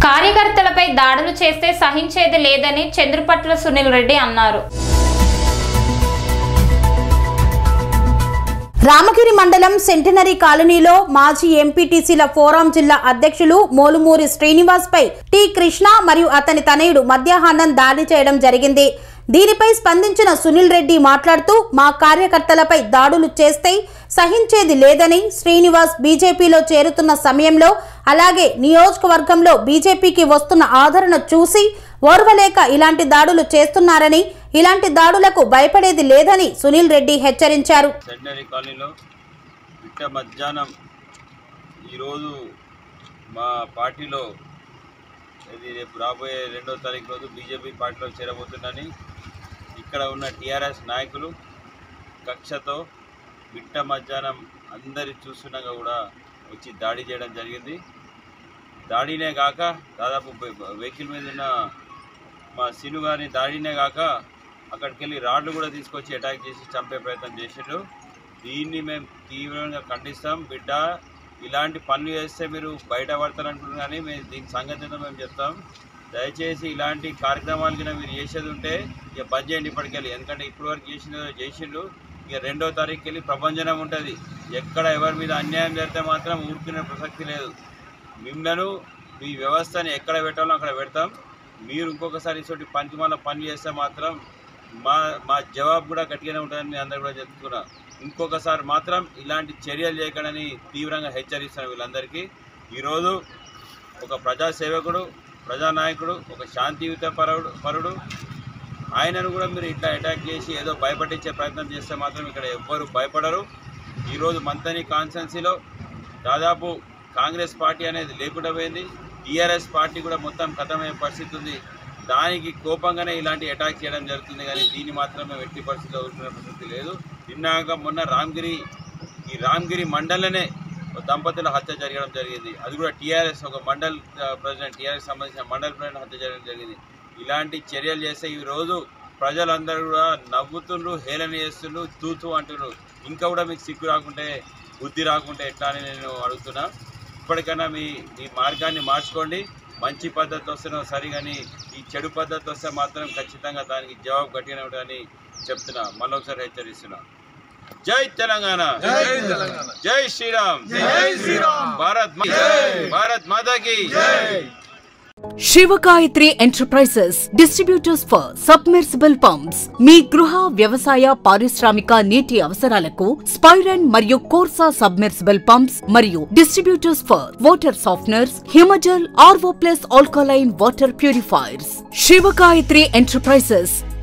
కార్యకర్తలపై దాడులు చేస్తే సహించేది లేదని చంద్రపట్ల సునీల్ రెడ్డి అన్నారు రామగిరి మండలం సెంటనరీ కాలనీలో మాజీ ఎంపీటీసీల ఫోరం జిల్లా అధ్యక్షులు మోలుమూరి శ్రీనివాస్ పై టి కృష్ణ మరియు అతని తనయుడు మధ్యాహ్నం దాడి చేయడం జరిగింది దీనిపై స్పందించిన సునీల్ రెడ్డి మాట్లాడుతూ మా కార్యకర్తలపై దాడులు చేస్తే సహించేది లేదని శ్రీనివాస్ బీజేపీలో చేరుతున్న సమయంలో అలాగే నియోజకవర్గంలో బీజేపీకి వస్తున్న ఆదరణ చూసి ఓర్వలేక ఇలాంటి దాడులు చేస్తున్నారని ఇలాంటి దాడులకు భయపడేది లేదని సునీల్ రెడ్డి హెచ్చరించారు సెంటనరీ కాలనీలో బిట్ట మధ్యాహ్నం ఈరోజు మా పార్టీలో ఇది రేపు రాబోయే రెండో తారీఖు రోజు బీజేపీ పార్టీలో చేరబోతుందని ఇక్కడ ఉన్న టీఆర్ఎస్ నాయకులు కక్షతో బిట్ట మధ్యాహ్నం అందరి చూస్తుండగా కూడా వచ్చి దాడి చేయడం జరిగింది దాడినే కాక దాదాపు వె- వెహికల్ మీద ఉన్న మా సిను గారిని దాడినే కాక అక్కడికి వెళ్ళి రాడ్లు కూడా తీసుకొచ్చి అటాక్ చేసి చంపే ప్రయత్నం చేసారు దీన్ని మేము తీవ్రంగా ఖండిస్తాం బిడ్డ ఇలాంటి పనులు చేస్తే మీరు బయట పడతారనుకుంటున్నారు కానీ మేము దీని సంగతి ఏందో మేము చెప్తాం దయచేసి ఇలాంటి కార్యక్రమాలు కింద మీరు చేసేది ఉంటే ఇక బంద్ చేయండి ఇప్పటికెళ్ళి ఎందుకంటే ఇప్పటి వరకు చేసిన చేసిండు ఇక రెండో తారీఖుకి వెళ్ళి ప్రభంజనం ఉంటుంది ఎక్కడ ఎవరి మీద అన్యాయం జరిగితే మాత్రం ఊరుకునే ప్రసక్తి లేదు మిమ్మల్ని మీ వ్యవస్థని ఎక్కడ పెట్టాలో అక్కడ పెడతాం మీరు ఇంకొకసారి ఇటువంటి పనికి మన పని చేస్తే మాత్రం మా మా జవాబు కూడా గట్టిగానే ఉంటుందని మీ అందరు కూడా చెప్తున్నా ఇంకొకసారి మాత్రం ఇలాంటి చర్యలు చేయకడని తీవ్రంగా హెచ్చరిస్తున్నాను వీళ్ళందరికీ ఈరోజు ఒక ప్రజాసేవకుడు ప్రజానాయకుడు ఒక శాంతియుత పరుడు పరుడు ఆయనను కూడా మీరు ఇట్లా అటాక్ చేసి ఏదో భయపట్టించే ప్రయత్నం చేస్తే మాత్రం ఇక్కడ ఎవ్వరు భయపడరు ఈరోజు మంతని కాన్స్టెన్సీలో దాదాపు కాంగ్రెస్ పార్టీ అనేది లేకుండా పోయింది టీఆర్ఎస్ పార్టీ కూడా మొత్తం ఖతమయ్యే పరిస్థితి ఉంది దానికి కోపంగానే ఇలాంటి అటాక్ చేయడం జరుగుతుంది కానీ దీన్ని మాత్రం మేము ఎట్టి పరిస్థితిలో ఊరుకునే పరిస్థితి లేదు నిన్నాక మొన్న రామ్గిరి ఈ రామ్గిరి మండలనే ఒక దంపతుల హత్య జరగడం జరిగింది అది కూడా టీఆర్ఎస్ ఒక మండల్ ఆ, ప్రెసిడెంట్ టీఆర్ఎస్ సంబంధించిన మండల్ ప్రెసిడెంట్ హత్య జరగడం జరిగింది ఇలాంటి చర్యలు చేస్తే ఈ రోజు ప్రజలందరూ కూడా నవ్వుతుండ్రు హేళన చేస్తుండ్రు తూతూ అంటున్నారు ఇంకా కూడా మీకు సిగ్గు రాకుంటే బుద్ధి రాకుంటే ఎట్లా అని నేను అడుగుతున్నా ఇప్పటికైనా మీ మీ మార్గాన్ని మార్చుకోండి మంచి పద్ధతి వస్తున్నా సరి కానీ ఈ చెడు పద్ధతి వస్తే మాత్రం ఖచ్చితంగా దానికి జవాబు గట్టిగానే ఉంటుందని చెప్తున్నా మళ్ళొకసారి హెచ్చరిస్తున్నా జై తెలంగాణ జై శ్రీరామ్ జై శ్రీరామ్ భారత్ మా- భారత్ మాతాకి Shiva Gayatri enterprises distributors for submersible pumps మీ గృహ వ్యవసాయ పారిశ్రామిక నీటి అవసరాలకు స్పైరన్ మరియు కోర్సా సబ్మెర్సిబుల్ పంప్స్ మరియు distributors for water softeners Himajal RO plus alkaline water purifiers Shiva Gayatri enterprises